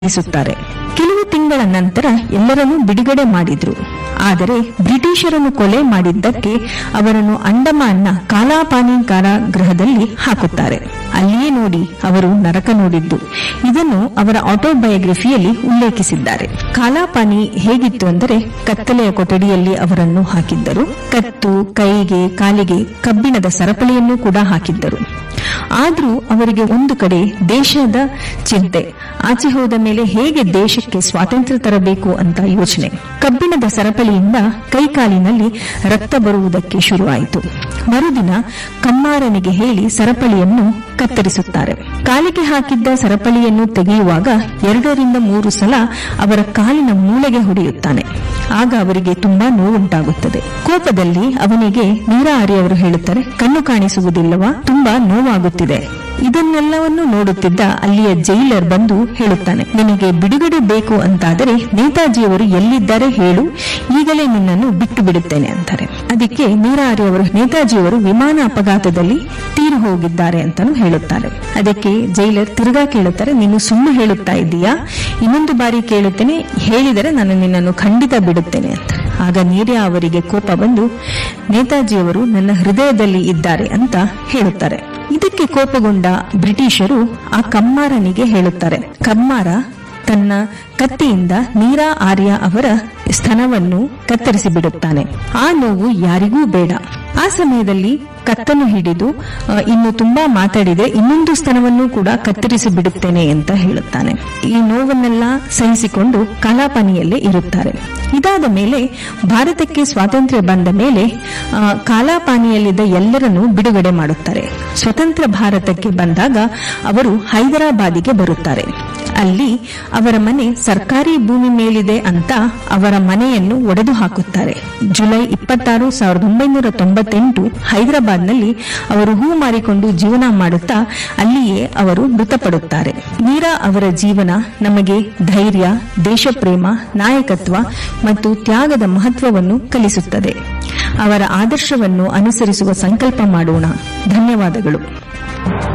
ತಿಳಿಸುತ್ತಾರೆ ಕೆಲವು ತಿಂಗಳ ನಂತರ ಎಲ್ಲರನ್ನೂ ಬಿಡುಗಡೆ ಮಾಡಿದ್ರು ಆದರೆ ಬ್ರಿಟಿಷರನ್ನು ಕೊಲೆ ಮಾಡಿದ್ದಕ್ಕೆ ಅವರನ್ನು ಅಂಡಮಾನ್ನ ಕಾಲಾಪಾನಿ ಕಾರಾಗೃಹದಲ್ಲಿ ಹಾಕುತ್ತಾರೆ ಅಲ್ಲಿಯೇ ನೋಡಿ ಅವರು ನರಕ ನೋಡಿದ್ದು ಇದನ್ನು ಅವರ ಆಟೋಬಯೋಗ್ರಫಿಯಲ್ಲಿ ಉಲ್ಲೇಖಿಸಿದ್ದಾರೆ ಕಾಲಾಪಾನಿ ಹೇಗಿತ್ತು ಅಂದರೆ ಕತ್ತಲೆಯ ಕೊಠಡಿಯಲ್ಲಿ ಅವರನ್ನು ಹಾಕಿದ್ದರು ಕತ್ತು ಕೈಗೆ ಕಾಲಿಗೆ ಕಬ್ಬಿಣದ ಸರಪಳಿಯನ್ನು ಕೂಡ ಹಾಕಿದ್ದರು ಆದ್ರೂ ಅವರಿಗೆ ಒಂದು ಕಡೆ ದೇಶದ ಚಿಂತೆ ಆಚೆ ಹೋದ ಮೇಲೆ ಹೇಗೆ ದೇಶಕ್ಕೆ ಸ್ವಾತಂತ್ರ್ಯ ತರಬೇಕು ಅಂತ ಯೋಚನೆ ಕಬ್ಬಿಣದ ಸರಪಳಿಯಿಂದ ಕೈಕಾಲಿನಲ್ಲಿ ರಕ್ತ ಬರುವುದಕ್ಕೆ ಶುರುವಾಯಿತು ಮರುದಿನ ಕಮ್ಮಾರನಿಗೆ ಹೇಳಿ ಸರಪಳಿಯನ್ನು ಕತ್ತರಿಸುತ್ತಾರೆ ಕಾಲಿಗೆ ಹಾಕಿದ್ದ ಸರಪಳಿಯನ್ನು ತೆಗೆಯುವಾಗ ಎರಡರಿಂದ ಮೂರು ಸಲ ಅವರ ಕಾಲಿನ ಮೂಳೆಗೆ ಹೊಡೆಯುತ್ತಾನೆ ಆಗ ಅವರಿಗೆ ತುಂಬಾ ನೋವುಂಟಾಗುತ್ತದೆ ಕೋಪದಲ್ಲಿ ಅವನಿಗೆ ನೀರಾರಿ ಅವರು ಹೇಳುತ್ತಾರೆ ಕಣ್ಣು ಕಾಣಿಸುವುದಿಲ್ಲವಾ ತುಂಬಾ ನೋವಾಗುತ್ತಿದೆ ಇದನ್ನೆಲ್ಲವನ್ನು ನೋಡುತ್ತಿದ್ದ ಅಲ್ಲಿಯ ಜೈಲರ್ ಬಂದು ಹೇಳುತ್ತಾನೆ ನಿನಗೆ ಬಿಡುಗಡೆ ಬೇಕು ಅಂತಾದರೆ ನೇತಾಜಿಯವರು ಎಲ್ಲಿದ್ದಾರೆ ಹೇಳು ಈಗಲೇ ನಿನ್ನನ್ನು ಬಿಟ್ಟು ಬಿಡುತ್ತೇನೆ ಅಂತಾರೆ ಅದಕ್ಕೆ ನೀರಾರಿ ಅವರು ನೇತಾಜಿಯವರು ವಿಮಾನ ಅಪಘಾತದಲ್ಲಿ ತೀರು ಹೋಗಿದ್ದಾರೆ ಅಂತಾನು ಹೇಳುತ್ತಾರೆ ಅದಕ್ಕೆ ಜೈಲರ್ ತಿರುಗಾ ಕೇಳುತ್ತಾರೆ ನೀನು ಸುಳ್ಳು ಹೇಳುತ್ತಾ ಇದ್ದೀಯಾ ಇನ್ನೊಂದು ಬಾರಿ ಕೇಳುತ್ತೇನೆ ಹೇಳಿದರೆ ನಾನು ನಿನ್ನನ್ನು ಖಂಡಿತ ಬಿಡುತ್ತೇನೆ ಅಂತ ಆಗ ನೀರ್ಯ ಅವರಿಗೆ ಕೋಪ ಬಂದು ನೇತಾಜಿಯವರು ನನ್ನ ಹೃದಯದಲ್ಲಿ ಇದ್ದಾರೆ ಅಂತ ಹೇಳುತ್ತಾರೆ ಇದಕ್ಕೆ ಕೋಪಗೊಂಡ ಬ್ರಿಟಿಷರು ಆ ಕಮ್ಮಾರನಿಗೆ ಹೇಳುತ್ತಾರೆ ಕಮ್ಮಾರ ತನ್ನ ಕತ್ತಿಯಿಂದ ನೀರಾ ಆರ್ಯ ಅವರ ಸ್ತನವನ್ನು ಕತ್ತರಿಸಿ ಬಿಡುತ್ತಾನೆ ಆ ನೋವು ಯಾರಿಗೂ ಬೇಡ ಆ ಸಮಯದಲ್ಲಿ ಕತ್ತನ್ನು ಹಿಡಿದು ಆ, ಇನ್ನು ತುಂಬಾ ಮಾತಾಡಿದೆ ಇನ್ನೊಂದು ಸ್ತನವನ್ನು ಕೂಡ ಕತ್ತರಿಸಿ ಬಿಡುತ್ತೇನೆ ಅಂತ ಹೇಳುತ್ತಾನೆ ಈ ನೋವನ್ನೆಲ್ಲ ಸಹಿಸಿಕೊಂಡು ಕಾಲಾಪಾನಿಯಲ್ಲೇ ಇರುತ್ತಾರೆ ಇದಾದ ಮೇಲೆ ಭಾರತಕ್ಕೆ ಸ್ವಾತಂತ್ರ್ಯ ಬಂದ ಮೇಲೆ ಆ, ಕಾಲಾಪಾನಿಯಲ್ಲಿದ್ದ ಎಲ್ಲರನ್ನೂ ಬಿಡುಗಡೆ ಮಾಡುತ್ತಾರೆ ಸ್ವತಂತ್ರ ಭಾರತಕ್ಕೆ ಬಂದಾಗ ಅವರು ಹೈದರಾಬಾದಿಗೆ ಬರುತ್ತಾರೆ ಅಲ್ಲಿ ಅವರ ಮನೆ ಸರ್ಕಾರಿ ಭೂಮಿ ಮೇಲಿದೆ ಅಂತ ಅವರ ಮನೆಯನ್ನು ಒಡೆದು ಹಾಕುತ್ತಾರೆ ಜುಲೈ ಇಪ್ಪತ್ತಾರು ಸಾವಿರದ ಒಂಬೈನೂರ ತೊಂಬತ್ತೆಂಟು ಹೈದರಾಬಾದ್ನಲ್ಲಿ ಅವರು ಹೂ ಮಾರಿಕೊಂಡು ಜೀವನ ಮಾಡುತ್ತಾ ಅಲ್ಲಿಯೇ ಅವರು ಮೃತಪಡುತ್ತಾರೆ ಮೀರಾ ಅವರ ಜೀವನ ನಮಗೆ ಧೈರ್ಯ ದೇಶಪ್ರೇಮ ನಾಯಕತ್ವ ಮತ್ತು ತ್ಯಾಗದ ಮಹತ್ವವನ್ನು ಕಲಿಸುತ್ತದೆ ಅವರ ಆದರ್ಶವನ್ನು ಅನುಸರಿಸುವ ಸಂಕಲ್ಪ ಮಾಡೋಣ ಧನ್ಯವಾದಗಳು